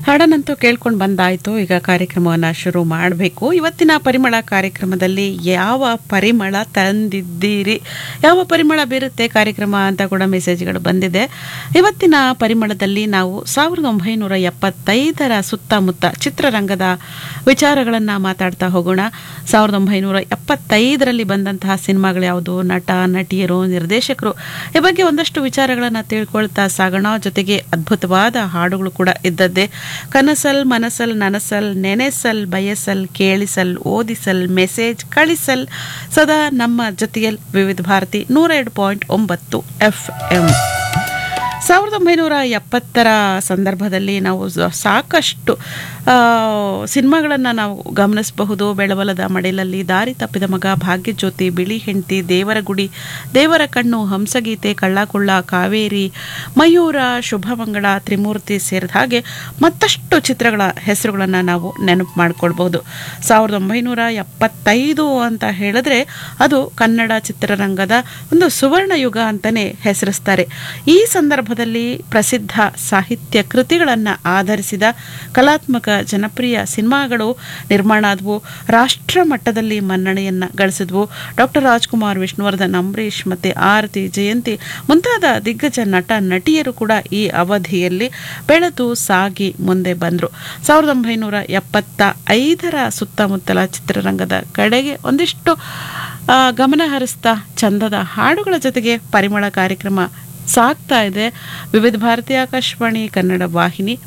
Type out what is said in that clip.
ಹಾಡನ್ನಂತೂ ಕೇಳ್ಕೊಂಡು ಬಂದಾಯಿತು ಈಗ ಕಾರ್ಯಕ್ರಮವನ್ನು ಶುರು ಮಾಡಬೇಕು ಇವತ್ತಿನ ಪರಿಮಳ ಕಾರ್ಯಕ್ರಮದಲ್ಲಿ ಯಾವ ಪರಿಮಳ ತಂದಿದ್ದೀರಿ ಯಾವ ಪರಿಮಳ ಬೀರುತ್ತೆ ಕಾರ್ಯಕ್ರಮ ಅಂತ ಕೂಡ ಮೆಸೇಜ್ಗಳು ಬಂದಿದೆ ಇವತ್ತಿನ ಪರಿಮಳದಲ್ಲಿ ನಾವು ಸಾವಿರದ ಒಂಬೈನೂರ ಎಪ್ಪತ್ತೈದರ ಸುತ್ತಮುತ್ತ ಚಿತ್ರರಂಗದ ವಿಚಾರಗಳನ್ನು ಮಾತಾಡ್ತಾ ಹೋಗೋಣ ಸಾವಿರದ ಒಂಬೈನೂರ ಎಪ್ಪತ್ತೈದರಲ್ಲಿ ಬಂದಂತಹ ಸಿನಿಮಾಗಳು ಯಾವುದು ನಟ ನಟಿಯರು ನಿರ್ದೇಶಕರು ಈ ಬಗ್ಗೆ ಒಂದಷ್ಟು ವಿಚಾರಗಳನ್ನು ತಿಳ್ಕೊಳ್ತಾ ಸಾಗೋಣ ಜೊತೆಗೆ ಅದ್ಭುತವಾದ ಹಾಡುಗಳು ಕೂಡ ಇದ್ದದ್ದೇ ಕನಸಲ್ ಮನಸಲ್ ನನಸಲ್ ನೆನೆಸಲ್ ಬಯಸಲ್ ಕೇಳಿಸಲ್ ಓದಿಸಲ್ ಮೆಸೇಜ್ ಕಳಿಸಲ್ ಸದಾ ನಮ್ಮ ಜೊತೆಯಲ್ಲಿ ವಿವಿಧ ಭಾರತಿ ನೂರ ಎರಡು ಪಾಯಿಂಟ್ ಒಂಬತ್ತು ಎಫ್ ಎಂ ಸಾವಿರದ ಒಂಬೈನೂರ ಎಪ್ಪತ್ತರ ಸಂದರ್ಭದಲ್ಲಿ ನಾವು ಸ- ಸಾಕಷ್ಟು ಸಿನಿಮಾಗಳನ್ನು ನಾವು ಗಮನಿಸಬಹುದು ಬೆಳವಲದ ಮಡಿಲಲ್ಲಿ ದಾರಿ ತಪ್ಪಿದ ಮಗ ಭಾಗ್ಯಜ್ಯೋತಿ ಬಿಳಿ ಹೆಂಡತಿ ದೇವರ ಗುಡಿ ದೇವರ ಕಣ್ಣು ಹಂಸಗೀತೆ ಕಳ್ಳಕುಳ್ಳ ಕಾವೇರಿ ಮಯೂರ ಶುಭಮಂಗಳ ತ್ರಿಮೂರ್ತಿ ಸೇರಿದ ಹಾಗೆ ಮತ್ತಷ್ಟು ಚಿತ್ರಗಳ ಹೆಸರುಗಳನ್ನು ನಾವು ನೆನಪು ಮಾಡ್ಕೊಳ್ಬಹುದು ಸಾವಿರದ ಒಂಬೈನೂರ ಎಪ್ಪತ್ತೈದು ಅಂತ ಹೇಳಿದ್ರೆ ಅದು ಕನ್ನಡ ಚಿತ್ರರಂಗದ ಒಂದು ಸುವರ್ಣ ಯುಗ ಅಂತಲೇ ಹೆಸರಿಸ್ತಾರೆ ಈ ಸಂದರ್ಭದಲ್ಲಿ ಪ್ರಸಿದ್ಧ ಸಾಹಿತ್ಯ ಕೃತಿಗಳನ್ನು ಆಧರಿಸಿದ ಕಲಾತ್ಮಕ ಜನಪ್ರಿಯ ಸಿನಿಮಾಗಳು ನಿರ್ಮಾಣ ಆದವು ರಾಷ್ಟ್ರ ಮಟ್ಟದಲ್ಲಿ ಮನ್ನಣೆಯನ್ನ ಗಳಿಸಿದ್ವು ಡಾಕ್ಟರ್ ರಾಜ್ಕುಮಾರ್ ವಿಷ್ಣುವರ್ಧನ್ ಅಂಬರೀಷ್ ಮತ್ತೆ ಆರತಿ ಜಯಂತಿ ಮುಂತಾದ ದಿಗ್ಗಜ ನಟ ನಟಿಯರು ಕೂಡ ಈ ಅವಧಿಯಲ್ಲಿ ಬೆಳೆದು ಸಾಗಿ ಮುಂದೆ ಬಂದರು ಸಾವಿರದ ಒಂಬೈನೂರ ಎಪ್ಪತ್ತ ಐದರ ಸುತ್ತಮುತ್ತಲ ಚಿತ್ರರಂಗದ ಕಡೆಗೆ ಒಂದಿಷ್ಟು ಆ, ಗಮನ ಹರಿಸ್ತಾ ಚಂದದ ಹಾಡುಗಳ ಜೊತೆಗೆ ಪರಿಮಳ ಕಾರ್ಯಕ್ರಮ ಸಾಗ್ತಾ ಇದೆ ವಿವಿಧ ಭಾರತಿ ಆಕಾಶವಾಣಿ ಕನ್ನಡ ವಾಹಿನಿ